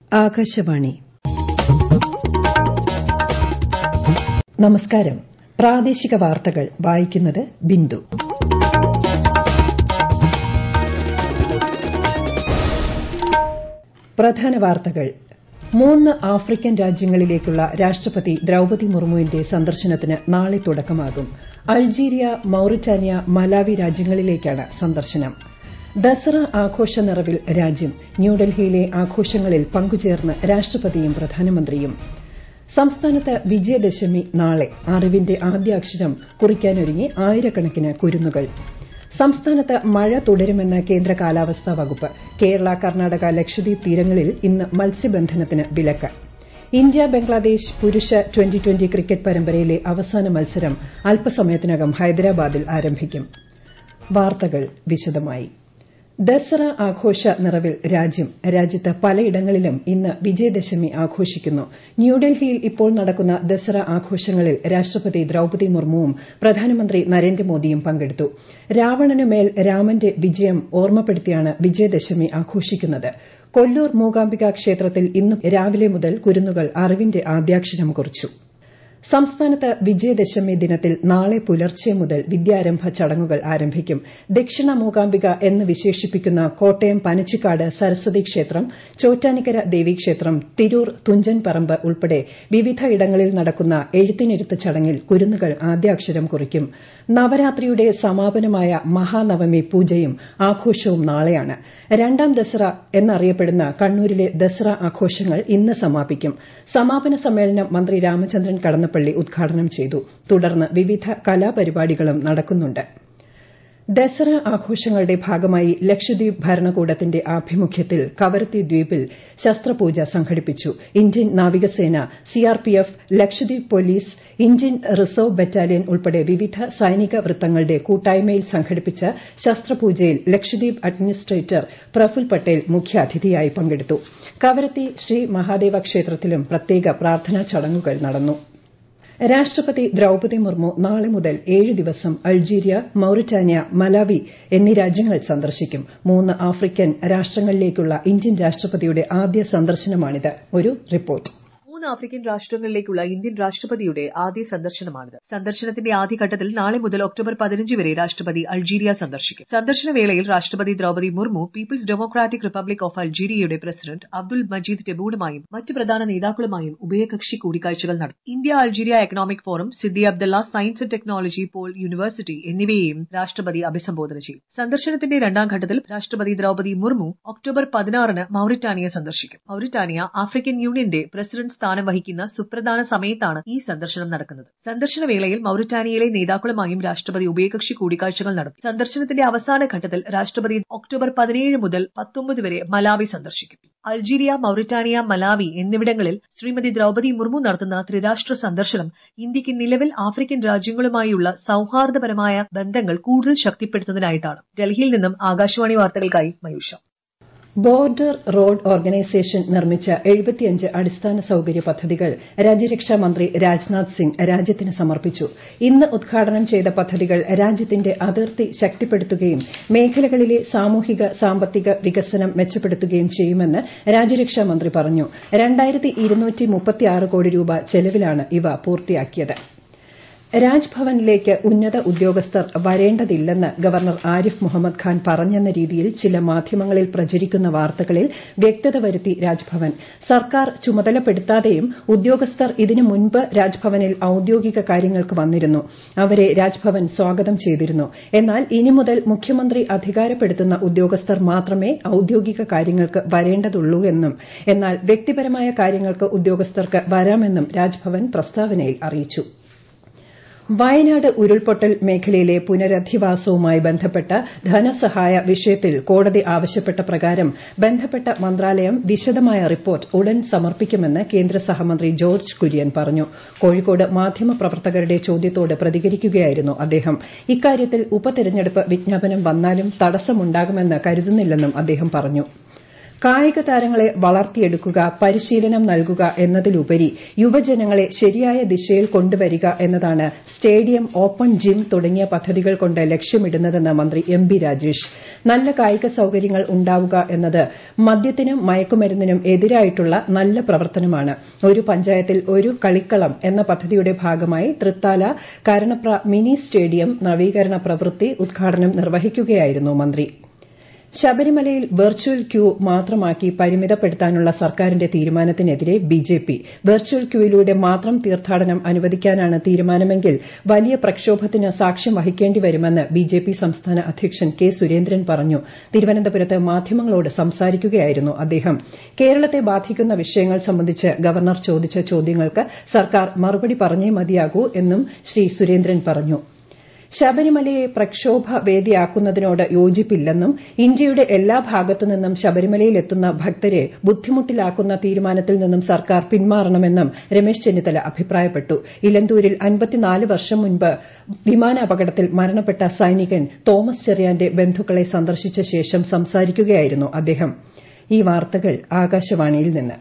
ആകാശവാണി നമസ്കാരം പ്രാദേശിക വാർത്തകൾ വായിക്കുന്നത് ബിന്ദു പ്രധാന വാർത്തകൾ മൂന്ന് ആഫ്രിക്കൻ രാജ്യങ്ങളിലേക്കുള്ള രാഷ്ട്രപതി ദ്രൌപതി മുർമുവിന്റെ സന്ദർശനത്തിന് നാളെ തുടക്കമാകും അൾജീരിയ മൌറിറ്റാനിയ മലാവി രാജ്യങ്ങളിലേക്കാണ് സന്ദർശനം ദസറ ആഘോഷ നിറവിൽ രാജ്യം ന്യൂഡൽഹിയിലെ ആഘോഷങ്ങളിൽ പങ്കുചേർന്ന് രാഷ്ട്രപതിയും പ്രധാനമന്ത്രിയും സംസ്ഥാനത്ത് വിജയദശമി നാളെ അറിവിന്റെ ആദ്യാക്ഷരം കുറിക്കാനൊരുങ്ങി ആയിരക്കണക്കിന് കുരുന്നുകൾ സംസ്ഥാനത്ത് മഴ തുടരുമെന്ന് കേന്ദ്ര കാലാവസ്ഥാ വകുപ്പ് കേരള കർണാടക ലക്ഷദ്വീപ് തീരങ്ങളിൽ ഇന്ന് മത്സ്യബന്ധനത്തിന് വിലക്ക് ഇന്ത്യ ബംഗ്ലാദേശ് പുരുഷ ട്വന്റി ട്വന്റി ക്രിക്കറ്റ് പരമ്പരയിലെ അവസാന മത്സരം അല്പസമയത്തിനകം ഹൈദരാബാദിൽ ആരംഭിക്കും വാർത്തകൾ വിശദമായി ദസറ ആഘോഷ നിറവിൽ രാജ്യം രാജ്യത്ത് പലയിടങ്ങളിലും ഇന്ന് വിജയദശമി ആഘോഷിക്കുന്നു ന്യൂഡൽഹിയിൽ ഇപ്പോൾ നടക്കുന്ന ദസറ ആഘോഷങ്ങളിൽ രാഷ്ട്രപതി ദ്രൌപതി മുർമുവും പ്രധാനമന്ത്രി നരേന്ദ്രമോദിയും പങ്കെടുത്തു രാവണനുമേൽ രാമന്റെ വിജയം ഓർമ്മപ്പെടുത്തിയാണ് വിജയദശമി ആഘോഷിക്കുന്നത് കൊല്ലൂർ മൂകാംബിക ക്ഷേത്രത്തിൽ ഇന്ന് രാവിലെ മുതൽ കുരുന്നുകൾ അറിവിന്റെ ആദ്യാക്ഷരം കുറിച്ചു സംസ്ഥാനത്ത് വിജയദശമി ദിനത്തിൽ നാളെ പുലർച്ചെ മുതൽ വിദ്യാരംഭ ചടങ്ങുകൾ ആരംഭിക്കും ദക്ഷിണ മൂകാംബിക എന്ന് വിശേഷിപ്പിക്കുന്ന കോട്ടയം പനച്ചിക്കാട് സരസ്വതി ക്ഷേത്രം ചോറ്റാനിക്കര ദേവീക്ഷേത്രം തിരൂർ തുഞ്ചൻ പറമ്പ് ഉൾപ്പെടെ വിവിധ ഇടങ്ങളിൽ നടക്കുന്ന എഴുത്തിനിരുത്ത് ചടങ്ങിൽ കുരുന്നുകൾ ആദ്യാക്ഷരം കുറിക്കും നവരാത്രിയുടെ സമാപനമായ മഹാനവമി പൂജയും ആഘോഷവും നാളെയാണ് രണ്ടാം ദസറ എന്നറിയപ്പെടുന്ന കണ്ണൂരിലെ ദസറ ആഘോഷങ്ങൾ ഇന്ന് സമാപിക്കും സമാപന സമ്മേളനം മന്ത്രി രാമചന്ദ്രൻ കടന്നപ്പള്ളി ഉദ്ഘാടനം ചെയ്തു തുടർന്ന് വിവിധ കലാപരിപാടികളും നടക്കുന്നുണ്ട് ദസറ ആഘോഷങ്ങളുടെ ഭാഗമായി ലക്ഷദ്വീപ് ഭരണകൂടത്തിന്റെ ആഭിമുഖ്യത്തിൽ കവരത്തി ദ്വീപിൽ ശസ്ത്രപൂജ സംഘടിപ്പിച്ചു ഇന്ത്യൻ നാവികസേന C R P F Lakshadweep police Indian reserve battalion ഉൾപ്പെടെ വിവിധ സൈനിക വൃത്തങ്ങളുടെ കൂട്ടായ്മയിൽ സംഘടിപ്പിച്ച ശസ്ത്രപൂജയിൽ ലക്ഷദ്വീപ് അഡ്മിനിസ്ട്രേറ്റർ പ്രഫുൽ പട്ടേൽ മുഖ്യാതിഥിയായി പങ്കെടുത്തു കവരത്തി ശ്രീ മഹാദേവ ക്ഷേത്രത്തിലും പ്രത്യേക പ്രാർത്ഥനാ ചടങ്ങുകൾ നടന്നു രാഷ്ട്രപതി ദ്രൌപതി മുർമു നാളെ മുതൽ ഏഴ് ദിവസം അൾജീരിയ മൌറിറ്റാനിയ മലാവി എന്നീ രാജ്യങ്ങൾ സന്ദർശിക്കും മൂന്ന് ആഫ്രിക്കൻ രാഷ്ട്രങ്ങളിലേക്കുള്ള ഇന്ത്യൻ രാഷ്ട്രപതിയുടെ ആദ്യ സന്ദർശനമാണിത് ഒരു റിപ്പോർട്ട് മൂന്ന് ആഫ്രിക്കൻ രാഷ്ട്രങ്ങളിലേക്കുള്ള ഇന്ത്യൻ രാഷ്ട്രപതിയുടെ ആദ്യ സന്ദർശനമാണിത് സന്ദർശനത്തിന്റെ ആദ്യഘട്ടത്തിൽ നാളെ മുതൽ ഒക്ടോബർ പതിനഞ്ച് വരെ രാഷ്ട്രപതി അൾജീരിയ സന്ദർശിക്കും സന്ദർശന വേളയിൽ രാഷ്ട്രപതി Droupadi Murmu People's Democratic Republic of അൾജീരിയയുടെ പ്രസിഡന്റ് അബ്ദുൽ മജീദ് ടെബൂണുമായും മറ്റ് പ്രധാന നേതാക്കളുമായും ഉഭയകക്ഷി കൂടിക്കാഴ്ചകൾ നടത്തും India Algeria economic forum Sidi Abdullah science and technology pole university എന്നിവയെയും രാഷ്ട്രപതി അഭിസംബോധന ചെയ്യും സന്ദർശനത്തിന്റെ രണ്ടാം ഘട്ടത്തിൽ രാഷ്ട്രപതി ദ്രൌപതി മുർമു ഒക്ടോബർ പതിനാറിന് മൌറിറ്റാനിയ സന്ദർശിക്കും മൌറിറ്റാനിയ ആഫ്രിക്കൻ യൂണിയന്റെ പ്രസിഡന്റ് സ്ഥാനം വഹിക്കുന്ന സുപ്രധാന സമയത്താണ് ഈ സന്ദർശനം നടക്കുന്നത് സന്ദർശന വേളയിൽ മൌറിറ്റാനിയയിലെ നേതാക്കളുമായും രാഷ്ട്രപതി ഉഭയകക്ഷി കൂടിക്കാഴ്ചകൾ നടത്തും സന്ദർശനത്തിന്റെ അവസാന ഘട്ടത്തിൽ രാഷ്ട്രപതി ഒക്ടോബർ പതിനേഴ് മുതൽ പത്തൊമ്പത് വരെ മലാവി സന്ദർശിക്കും അൾജീരിയ മൌറിറ്റാനിയ മലാവി എന്നിവിടങ്ങളിൽ ശ്രീമതി ദ്രൌപതി മുർമു നടത്തുന്ന ത്രിരാഷ്ട്ര സന്ദർശനം ഇന്ത്യക്ക് നിലവിൽ ആഫ്രിക്കൻ രാജ്യങ്ങളുമായുള്ള സൌഹാർദ്ദപരമായ ബന്ധങ്ങൾ കൂടുതൽ ശക്തിപ്പെടുത്തുന്നതിനായിട്ടാണ് ഡൽഹിയിൽ നിന്നും ആകാശവാണി വാർത്തകൾക്കായി മയൂഷ ബോർഡർ റോഡ് ഓർഗനൈസേഷൻ നിർമ്മിച്ച എഴുപത്തിയഞ്ച് അടിസ്ഥാന സൌകര്യ പദ്ധതികൾ രാജ്യരക്ഷാ മന്ത്രി രാജ്നാഥ് സിംഗ് രാജ്യത്തിന് സമർപ്പിച്ചു ഇന്ന് ഉദ്ഘാടനം ചെയ്ത പദ്ധതികൾ രാജ്യത്തിന്റെ അതിർത്തി ശക്തിപ്പെടുത്തുകയും മേഖലകളിലെ സാമൂഹിക സാമ്പത്തിക വികസനം മെച്ചപ്പെടുത്തുകയും ചെയ്യുമെന്ന് രാജ്യരക്ഷാ മന്ത്രി പറഞ്ഞു കോടി രൂപ ചെലവിലാണ് ഇവ പൂർത്തിയാക്കിയത് രാജ്ഭവനിലേക്ക് ഉന്നത ഉദ്യോഗസ്ഥർ വരേണ്ടതില്ലെന്ന് ഗവർണർ ആരിഫ് മുഹമ്മദ് ഖാൻ പറഞ്ഞെന്ന രീതിയിൽ ചില മാധ്യമങ്ങളിൽ പ്രചരിക്കുന്ന വാർത്തകളിൽ വ്യക്തത വരുത്തി രാജ്ഭവൻ സർക്കാർ ചുമതലപ്പെടുത്താതെയും ഉദ്യോഗസ്ഥർ ഇതിനു മുൻപ് രാജ്ഭവനിൽ ഔദ്യോഗിക കാര്യങ്ങൾക്ക് വന്നിരുന്നു അവരെ രാജ്ഭവൻ സ്വാഗതം ചെയ്തിരുന്നു എന്നാൽ ഇനി മുതൽ മുഖ്യമന്ത്രി അധികാരപ്പെടുത്തുന്ന ഉദ്യോഗസ്ഥർ മാത്രമേ ഔദ്യോഗിക കാര്യങ്ങൾക്ക് വരേണ്ടതുള്ളൂ എന്നും എന്നാൽ വ്യക്തിപരമായ കാര്യങ്ങൾക്ക് ഉദ്യോഗസ്ഥർക്ക് വരാമെന്നും രാജ്ഭവൻ പ്രസ്താവനയിൽ അറിയിച്ചു വയനാട് ഉരുൾപൊട്ടൽ മേഖലയിലെ പുനരധിവാസവുമായി ബന്ധപ്പെട്ട ധനസഹായ വിഷയത്തിൽ കോടതി ആവശ്യപ്പെട്ട പ്രകാരം ബന്ധപ്പെട്ട മന്ത്രാലയം വിശദമായ റിപ്പോർട്ട് ഉടൻ സമർപ്പിക്കുമെന്ന് കേന്ദ്ര സഹമന്ത്രി ജോർജ് കുര്യൻ പറഞ്ഞു കോഴിക്കോട് മാധ്യമപ്രവർത്തകരുടെ ചോദ്യത്തോട് പ്രതികരിക്കുകയായിരുന്നു അദ്ദേഹം ഇക്കാര്യത്തിൽ ഉപതെരഞ്ഞെടുപ്പ് വിജ്ഞാപനം വന്നാലും തടസ്സമുണ്ടാകുമെന്ന് കരുതുന്നില്ലെന്നും അദ്ദേഹം പറഞ്ഞു കായിക താരങ്ങളെ വളർത്തിയെടുക്കുക പരിശീലനം നൽകുക എന്നതിലുപരി യുവജനങ്ങളെ ശരിയായ ദിശയിൽ കൊണ്ടുവരിക എന്നതാണ് സ്റ്റേഡിയം ഓപ്പൺ ജിം തുടങ്ങിയ പദ്ധതികൾ കൊണ്ട് ലക്ഷ്യമിടുന്നതെന്ന് മന്ത്രി എം ബി രാജേഷ് നല്ല കായിക സൌകര്യങ്ങൾ ഉണ്ടാവുക എന്നത് മദ്യത്തിനും മയക്കുമരുന്നിനും എതിരായിട്ടുള്ള നല്ല പ്രവർത്തനമാണ് ഒരു പഞ്ചായത്തിൽ ഒരു കളിക്കളം എന്ന പദ്ധതിയുടെ ഭാഗമായി തൃത്താല കാരണപ്ര മിനി സ്റ്റേഡിയം നവീകരണ പ്രവൃത്തി ഉദ്ഘാടനം നിർവഹിക്കുകയായിരുന്നു മന്ത്രി ശബരിമലയിൽ വെർച്വൽ ക്യൂ മാത്രമാക്കി പരിമിതപ്പെടുത്താനുള്ള സർക്കാരിന്റെ തീരുമാനത്തിനെതിരെ ബിജെപി വെർച്വൽ ക്യൂയിലൂടെ മാത്രം തീർത്ഥാടനം അനുവദിക്കാനാണ് തീരുമാനമെങ്കിൽ വലിയ പ്രക്ഷോഭത്തിന് സാക്ഷ്യം വഹിക്കേണ്ടി വരുമെന്ന് ബിജെപി സംസ്ഥാന അധ്യക്ഷൻ കെ സുരേന്ദ്രൻ പറഞ്ഞു തിരുവനന്തപുരത്ത് മാധ്യമങ്ങളോട് സംസാരിക്കുകയായിരുന്നു അദ്ദേഹം കേരളത്തെ ബാധിക്കുന്ന വിഷയങ്ങൾ സംബന്ധിച്ച് ഗവർണർ ചോദിച്ച ചോദ്യങ്ങൾക്ക് സർക്കാർ മറുപടി പറഞ്ഞേ മതിയാകൂ എന്നും ശ്രീ സുരേന്ദ്രൻ പറഞ്ഞു ശബരിമലയെ പ്രക്ഷോഭ വേദിയാക്കുന്നതിനോട് യോജിപ്പില്ലെന്നും ഇന്ത്യയുടെ എല്ലാ ഭാഗത്തുനിന്നും ശബരിമലയിലെത്തുന്ന ഭക്തരെ ബുദ്ധിമുട്ടിലാക്കുന്ന തീരുമാനത്തിൽ നിന്നും സർക്കാർ പിന്മാറണമെന്നും രമേശ് ചെന്നിത്തല അഭിപ്രായപ്പെട്ടു ഇലന്തൂരിൽ അൻപത്തിനാല് വർഷം മുൻപ് വിമാനാപകടത്തിൽ മരണപ്പെട്ട സൈനികൻ തോമസ് ചെറിയാന്റെ ബന്ധുക്കളെ സന്ദർശിച്ച ശേഷം സംസാരിക്കുകയായിരുന്നു അദ്ദേഹം ഈ വാർത്തകൾ ആകാശവാണിയിൽ നിന്ന്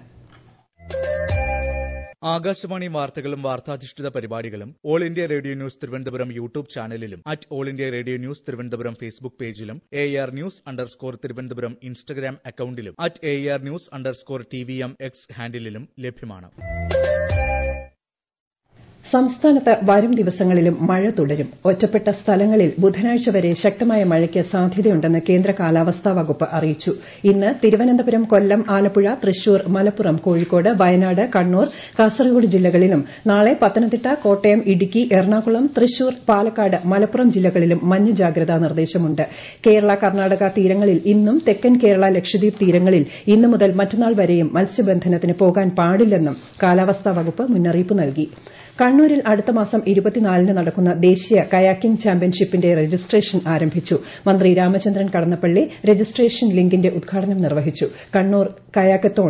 ആകാശവാണി വാർത്തകളും വാർത്താധിഷ്ഠിത പരിപാടികളും all India radio news Thiruvananthapuram YouTube ചാനലിലും at all India radio news Thiruvananthapuram Facebook പേജിലും air news underscore Thiruvananthapuram Instagram അക്കൌണ്ടിലും at air news underscore T V M X ഹാൻഡിലും ലഭ്യമാണ് സംസ്ഥാനത്ത് വരും ദിവസങ്ങളിലും മഴ തുടരും ഒറ്റപ്പെട്ട സ്ഥലങ്ങളിൽ ബുധനാഴ്ച വരെ ശക്തമായ മഴയ്ക്ക് സാധ്യതയുണ്ടെന്ന് കേന്ദ്ര കാലാവസ്ഥാ വകുപ്പ് അറിയിച്ചു ഇന്ന് തിരുവനന്തപുരം കൊല്ലം ആലപ്പുഴ തൃശൂർ മലപ്പുറം കോഴിക്കോട് വയനാട് കണ്ണൂർ കാസർഗോഡ് ജില്ലകളിലും നാളെ പത്തനംതിട്ട കോട്ടയം ഇടുക്കി എറണാകുളം തൃശൂർ പാലക്കാട് മലപ്പുറം ജില്ലകളിലും മഞ്ഞ ജാഗ്രതാ നിർദ്ദേശമുണ്ട് കേരള കർണാടക തീരങ്ങളിൽ ഇന്നും തെക്കൻ കേരള ലക്ഷദ്വീപ് തീരങ്ങളിൽ ഇന്നു മുതൽ മറ്റന്നാൾ വരെയും മത്സ്യബന്ധനത്തിന് പോകാൻ പാടില്ലെന്നും കാലാവസ്ഥാ വകുപ്പ് മുന്നറിയിപ്പ് നൽകി കണ്ണൂരിൽ അടുത്ത മാസം ഇരുപത്തിനാലിന് നടക്കുന്ന ദേശീയ കയാക്കിംഗ് ചാമ്പ്യൻഷിപ്പിന്റെ രജിസ്ട്രേഷൻ ആരംഭിച്ചു മന്ത്രി രാമചന്ദ്രൻ കടന്നപ്പള്ളി രജിസ്ട്രേഷൻ ലിങ്കിന്റെ ഉദ്ഘാടനം നിർവഹിച്ചു കണ്ണൂർ കയാക്കത്തോൺ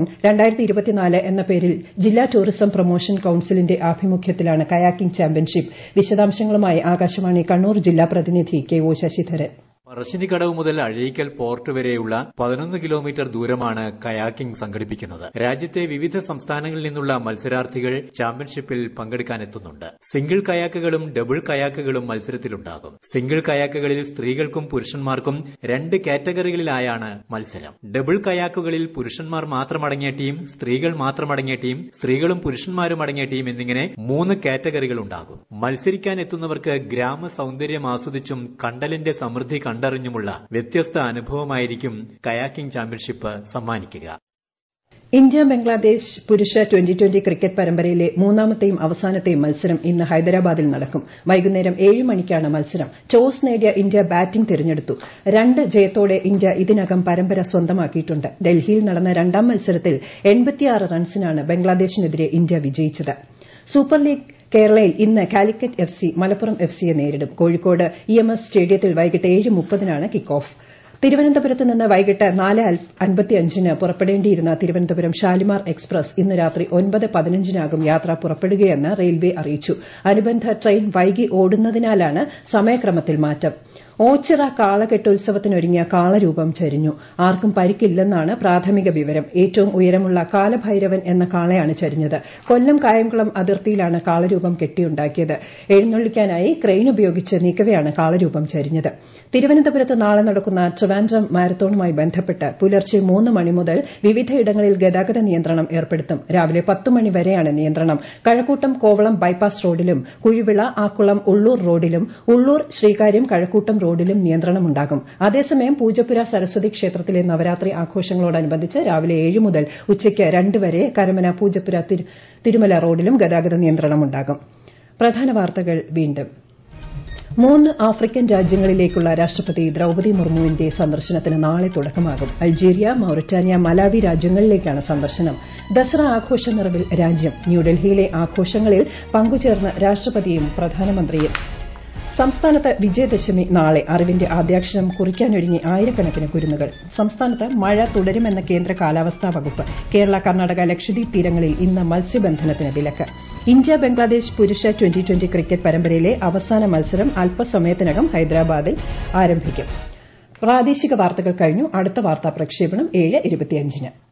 എന്ന പേരിൽ ജില്ലാ ടൂറിസം പ്രൊമോഷൻ കൌൺസിലിന്റെ ആഭിമുഖ്യത്തിലാണ് കയാക്കിംഗ് ചാമ്പ്യൻഷിപ്പ് വിശദാംശങ്ങളുമായി ആകാശവാണി കണ്ണൂർ ജില്ലാ പ്രതിനിധി കെ ഒ ശശിധരൻ പറശ്ശിനിക്കടവ് മുതൽ അഴീക്കൽ പോർട്ട് വരെയുള്ള പതിനൊന്ന് കിലോമീറ്റർ ദൂരമാണ് കയാക്കിംഗ് സംഘടിപ്പിക്കുന്നത് രാജ്യത്തെ വിവിധ സംസ്ഥാനങ്ങളിൽ നിന്നുള്ള മത്സരാർത്ഥികൾ ചാമ്പ്യൻഷിപ്പിൽ പങ്കെടുക്കാനെത്തുന്നുണ്ട് സിംഗിൾ കയാക്കുകളും ഡബിൾ കയാക്കുകളും മത്സരത്തിലുണ്ടാകും സിംഗിൾ കയാക്കുകളിൽ സ്ത്രീകൾക്കും പുരുഷന്മാർക്കും രണ്ട് കാറ്റഗറികളിലായാണ് മത്സരം ഡബിൾ കയാക്കുകളിൽ പുരുഷന്മാർ മാത്രമടങ്ങിയ ടീം സ്ത്രീകൾ മാത്രമടങ്ങിയ ടീം സ്ത്രീകളും പുരുഷന്മാരും അടങ്ങിയ ടീം എന്നിങ്ങനെ മൂന്ന് കാറ്റഗറികൾ ഉണ്ടാകും മത്സരിക്കാൻ എത്തുന്നവർക്ക് ഗ്രാമ സൗന്ദര്യം ആസ്വദിച്ചും കണ്ടലിന്റെ സമൃദ്ധി കണ്ടറിഞ്ഞുമുള്ള വ്യത്യസ്ത അനുഭവമായിരിക്കും കയാക്കിംഗ് ചാമ്പ്യൻഷിപ്പ് സമ്മാനിക്കുക ഇന്ത്യ ബംഗ്ലാദേശ് പുരുഷ ട്വന്റി ട്വന്റി ക്രിക്കറ്റ് പരമ്പരയിലെ മൂന്നാമത്തെയും അവസാനത്തെയും മത്സരം ഇന്ന് ഹൈദരാബാദിൽ നടക്കും വൈകുന്നേരം ഏഴ് മണിക്കാണ് മത്സരം ടോസ് നേടിയ ഇന്ത്യ ബാറ്റിംഗ് തിരഞ്ഞെടുത്തു രണ്ട് ജയത്തോടെ ഇന്ത്യ ഇതിനകം പരമ്പര സ്വന്തമാക്കിയിട്ടുണ്ട് ഡൽഹിയിൽ നടന്ന രണ്ടാം മത്സരത്തിൽ റൺസിനാണ് ബംഗ്ലാദേശിനെതിരെ ഇന്ത്യ വിജയിച്ചത് സൂപ്പർ ലീഗ് കേരളയിൽ ഇന്ന് Calicut F C Malappuram F സിയെ നേരിടും കോഴിക്കോട് ഇ എം എസ് സ്റ്റേഡിയത്തിൽ വൈകിട്ട് ഏഴ് മുപ്പതിനാണ് കിക്ക് ഓഫ് തിരുവനന്തപുരത്ത് നിന്ന് വൈകിട്ട് നാല് അൻപത്തിയഞ്ചിന് പുറപ്പെടേണ്ടിയിരുന്ന തിരുവനന്തപുരം ഷാലിമാർ എക്സ്പ്രസ് ഇന്ന് രാത്രി ഒൻപത് പതിനഞ്ചിനാകും യാത്ര പുറപ്പെടുകയെന്ന് റെയിൽവേ അറിയിച്ചു അനുബന്ധ ട്രെയിൻ വൈകി ഓടുന്നതിനാലാണ് സമയക്രമത്തിൽ മാറ്റം ഓച്ചിറ കാളകെട്ടുത്സവത്തിനൊരുങ്ങിയ കാളരൂപം ചരിഞ്ഞു ആർക്കും പരിക്കില്ലെന്നാണ് പ്രാഥമിക വിവരം ഏറ്റവും ഉയരമുള്ള കാലഭൈരവൻ എന്ന കാളയാണ് ചരിഞ്ഞത് കൊല്ലം കായംകുളം അതിർത്തിയിലാണ് കാളരൂപം കെട്ടിയുണ്ടാക്കിയത് എഴുന്നള്ളിക്കാനായി ക്രെയിൻ ഉപയോഗിച്ച് നീക്കവെയാണ് കാളരൂപം ചരിഞ്ഞത് തിരുവനന്തപുരത്ത് നാളെ നടക്കുന്ന ട്രിവാൻഡ്രം മാരത്തോണുമായി ബന്ധപ്പെട്ട് പുലർച്ചെ മൂന്ന് മണി മുതൽ വിവിധയിടങ്ങളിൽ ഗതാഗത നിയന്ത്രണം ഏർപ്പെടുത്തും രാവിലെ പത്ത് മണി വരെയാണ് നിയന്ത്രണം കഴക്കൂട്ടം കോവളം ബൈപ്പാസ് റോഡിലും കുഴിവിള ആക്കുളം ഉള്ളൂർ റോഡിലും ഉള്ളൂർ ശ്രീകാര്യം കഴക്കൂട്ടം റോഡിലും നിയന്ത്രണമുണ്ടാകും അതേസമയം പൂജപ്പുര സരസ്വതി ക്ഷേത്രത്തിലെ നവരാത്രി ആഘോഷങ്ങളോടനുബന്ധിച്ച് രാവിലെ ഏഴ് മുതൽ ഉച്ചയ്ക്ക് രണ്ട് വരെ കരമന പൂജപ്പുര തിരുമല റോഡിലും ഗതാഗത നിയന്ത്രണമുണ്ടാകും പ്രധാന വാർത്തകൾ വീണ്ടും മൂന്ന് ആഫ്രിക്കൻ രാജ്യങ്ങളിലേക്കുള്ള രാഷ്ട്രപതി ദ്രൌപതി മുർമുവിന്റെ സന്ദർശനത്തിന് നാളെ തുടക്കമാകും അൾജീരിയ മൌറിറ്റാനിയ മലാവി രാജ്യങ്ങളിലേക്കാണ് സന്ദർശനം ദസറ ആഘോഷ നിറവിൽ രാജ്യം ന്യൂഡൽഹിയിലെ ആഘോഷങ്ങളിൽ പങ്കുചേർന്ന് രാഷ്ട്രപതിയും പ്രധാനമന്ത്രിയും സംസ്ഥാനത്ത് വിജയദശമി നാളെ അറിവിന്റെ ആദ്യാക്ഷരം കുറിക്കാനൊരുങ്ങി ആയിരക്കണക്കിന് കുരുന്നുകൾ സംസ്ഥാനത്ത് മഴ തുടരുമെന്ന കേന്ദ്ര കാലാവസ്ഥാ വകുപ്പ് കേരള കർണാടക ലക്ഷദ്വീപ് തീരങ്ങളിൽ ഇന്ന് മത്സ്യബന്ധനത്തിന് വിലക്ക് ഇന്ത്യ ബംഗ്ലാദേശ് പുരുഷ ട്വന്റി ട്വന്റി ക്രിക്കറ്റ് പരമ്പരയിലെ അവസാന മത്സരം അല്പസമയത്തിനകം ഹൈദരാബാദിൽ ആരംഭിക്കും പ്രാദേശിക വാർത്തകൾ കഴിഞ്ഞു അടുത്ത വാർത്താ പ്രക്ഷേപണം ഏഴ് ഇരുപത്തിയഞ്ചിന്